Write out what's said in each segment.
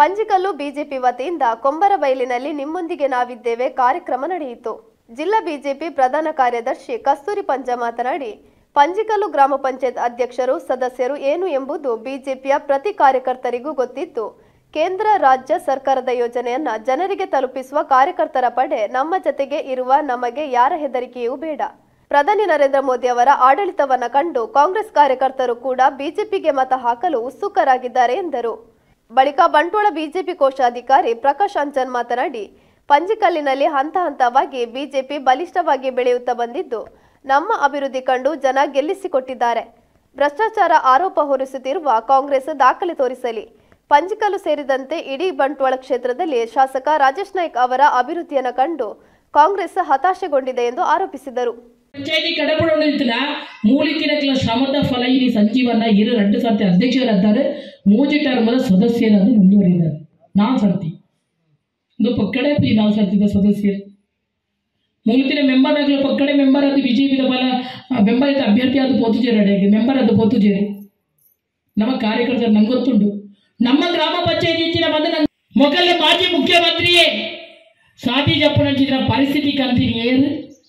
Panjikallu BJP ವತಿಯಿಂದ ಕೊಂಬರಬೈಲಿನಲ್ಲಿ ನಿಮ್ಮೊಂದಿಗೆ ನಾವಿದ್ದೇವೆ ಕಾರ್ಯಕ್ರಮ ನಡೆಯಿತು ಜಿಲ್ಲಾ ಬಿಜೆಪಿ ಪ್ರಧಾನ ಕಾರ್ಯದರ್ಶಿ ಕಸ್ತೂರಿ ಪಂಜ ಮಾತನಾಡಿ ಪಂಜಿಕಲ್ಲು ಗ್ರಾಮ ಪಂಚಾಯತ್ ಅಧ್ಯಕ್ಷರು ಸದಸ್ಯರು ಏನು ಎಂಬುದು ಬಿಜೆಪಿಯ ಪ್ರತಿ ಕಾರ್ಯಕರ್ತರಿಗೂ ಗೊತ್ತಿತ್ತು ಕೇಂದ್ರ ರಾಜ್ಯ ಸರ್ಕಾರದ ಯೋಜನೆಯನ್ನ ಜನರಿಗೆ ತಲುಪಿಸುವ ಕಾರ್ಯಕರ್ತರ ಪಡೆ ನಮ್ಮ ಜತೆಗೆ ಇರುವ ನಮಗೆ ಯಾರ ಹೆದರಿಕೆಯೂ ಬೇಡ ಪ್ರಧಾನಿ ನರೇಂದ್ರ ಮೋದಿ ಅವರ ಆಡಳಿತವನ್ನ ಕಂಡು ಕಾಂಗ್ರೆಸ್ ಕಾರ್ಯಕರ್ತರು ಕೂಡ ಬಿಜೆಪಿಗೆ ಮತ ಹಾಕಲು ಉತ್ಸುಕರಾಗಿದ್ದಾರೆ ಎಂದರು ಬಳಿಕ ಬಂಟ್ವಾಳ ಬಿಜೆಪಿ ಕೋಶಾಧಿಕಾರಿ ಪ್ರಕಾಶ್ ಅಂಚನ್ ಮಾತನಾಡಿ ಪಂಜಿಕಲ್ಲಿನಲ್ಲಿ ಹಂತ ಹಂತವಾಗಿ ಬಿಜೆಪಿ ಬಲಿಷ್ಠವಾಗಿ ಬೆಳೆಯುತ್ತಾ ಬಂದಿದ್ದು ನಮ್ಮ ಅಭಿವೃದ್ಧಿ ಕಂಡು ಜನ ಗೆಲ್ಲಿಸಿಕೊಟ್ಟಿದ್ದಾರೆ ಭ್ರಷ್ಟಾಚಾರ ಆರೋಪ ಹೊರಿಸುತ್ತಿರುವ ಕಾಂಗ್ರೆಸ್ ದಾಖಲೆ ತೋರಿಸಲಿ ಪಂಜಿಕಲ್ಲು ಸೇರಿದಂತೆ ಇಡೀ ಬಂಟ್ವಾಳ ಕ್ಷೇತ್ರದಲ್ಲಿ ಶಾಸಕ ರಾಜೇಶ್ ನಾಯ್ಕ್ ಅವರ ಅಭಿವೃದ್ಧಿಯನ್ನು ಕಂಡು ಕಾಂಗ್ರೆಸ್ ಹತಾಶೆಗೊಂಡಿದೆ ಎಂದು ಆರೋಪಿಸಿದರು ಪಂಚಾಯತಿ ಕಡಪಡೋದಿಲ್ಲ ಮೂಲಿತಿನಕ್ಲ ಶ್ರಮದ ಫಲ ಇನಿ ಸಂಜೀವನ ಇರು ಎರಡು ಸರ್ತಿ ಅಧ್ಯಕ್ಷರಾದ್ದಾರೆ ಮೂಜಿ ಟರ್ಮದ ಸದಸ್ಯರಾಗಿ ಮುಂದುವರಿದ್ದಾರೆ ನಾಲ್ಕು ಸರ್ತಿ ಇದು ಪಕ್ಕಡೆ ಈ ನಾಲ್ಕು ಸರ್ತಿದ ಸದಸ್ಯರು ಮೂಲಿತಿನ ಮೆಂಬರ್ ಆಗಲು ಪಕ್ಕಡೆ ಮೆಂಬರ್ ಅದು ಬಿಜೆಪಿದ ಬಲ ಬೆಂಬಲಿತ ಅಭ್ಯರ್ಥಿ ಅದು ಪೋತುಜೇರಿ ಅಡಿಯಾಗಿ ಮೆಂಬರ್ ಅದು ಪೋತುಜೇರಿ ನಮ್ಮ ಕಾರ್ಯಕರ್ತರು ನಂಗೆ ಗೊತ್ತುಂಟು ನಮ್ಮ ಗ್ರಾಮ ಪಂಚಾಯತಿ ಇಚ್ಚಿನ ಬಂದ ನಂಗೆ ಮೊದಲೇ ಮಾಜಿ ಮುಖ್ಯಮಂತ್ರಿಯೇ ಸಾದಿ ಜಪ್ಪನಂಚಿನ ಪರಿಸ್ಥಿತಿ ಕಂತೀನಿ ಏರು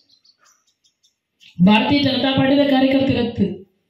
ಭಾರತೀಯ ಜನತಾ ಪಾರ್ಟಿದ ಕಾರ್ಯಕರ್ತರತ್ತು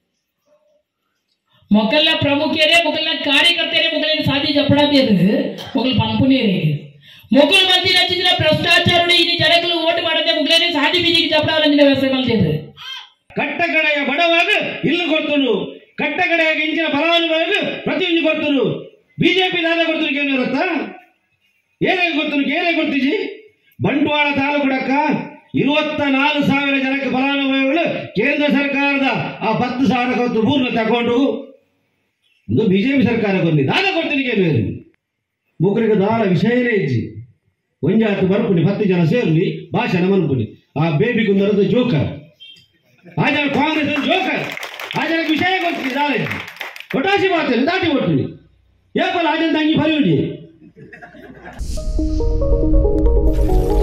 ಮೊಕಲ್ನ ಪ್ರಮುಖರೇ ಮೊಕಲ್ನ ಕಾರ್ಯಕರ್ತರೇ ಮೊಗಲಿನ ಸಾಧಿ ಜಪ್ಪಡಾದೇರು ಮೊಗಲ್ ಪಂಪುನೇರೇ ಮೊಗಲ್ ಮಂದಿ ನಚ್ಚಿದ್ರ ಭ್ರಷ್ಟಾಚಾರ ಇನ್ನು ಜನಗಳು ಓಟ್ ಮಾಡದೆ ಮೊಗಲೇನೆ ಸಾಧಿ ಬೀದಿಗೆ ಜಪ್ಪಡಾವಲಂಜಿನ ವ್ಯವಸ್ಥೆ ಮಾಡ್ತಿದ್ರು ಕಟ್ಟಕಡೆಯ ಬಡವಾಗ ಇಲ್ಲಿ ಕೊಡ್ತನು ಕಟ್ಟಕಡೆಯಾಗ ಇಂಚಿನ ಫಲಾನುಭವಿಗೆ ಪ್ರತಿಯೊಂದು ಕೊಡ್ತನು ಬಿಜೆಪಿ ದಾದ ಕೊಡ್ತನು ಏನು ಇರುತ್ತಾ ಏನಾಗಿ ಕೊಡ್ತನು ಏನಾಗಿ ಕೊಡ್ತೀಜಿ ಬಂಟ್ವಾಳ ತಾಲೂಕುಡಕ್ಕ ಇರುವತ್ತ ನಾಲ್ಕು ಸಾವಿರ ಜನಕ್ಕೆ ಫಲಾನುಭವಿಗಳು ಕೇಂದ್ರ ಸರ್ಕಾರದ ಆ ಹತ್ತು ಸಾವಿರ ಕೊಟ್ಟು ಪೂರ್ಣ ತಗೊಂಡು ಇದು ಬಿಜೆಪಿ ಸರ್ಕಾರ ಬಂದಿ ದಾದ ಕೊಡ್ತೀನಿ ಏನು ಮುಗ್ರಿಗೆ ದಾಳ ವಿಷಯನೇ ಇಜ್ಜಿ ಒಂಜಾತು ಬರ್ಪುನಿ ಹತ್ತು ಜನ ಸೇರ್ಲಿ ಭಾಷಣ ಮನ್ಪುನಿ ಆ ಬೇಬಿ ಕುಂದರದ ಜೋಕರ್ ಆ ಜನ ಕಾಂಗ್ರೆಸ್ ಜೋಕರ್ ಆ ಜನಕ್ಕೆ ವಿಷಯ ಗೊತ್ತಿದೆ ದಾಳ ಇಜ್ಜಿ ಒಟಾಸಿ ಮಾಡ್ತೇನೆ ದಾಟಿ ಕೊಡ್ತೀನಿ ಯಾಕಲ್ಲ ಆ ಜನ ತಂಗಿ ಬರೀ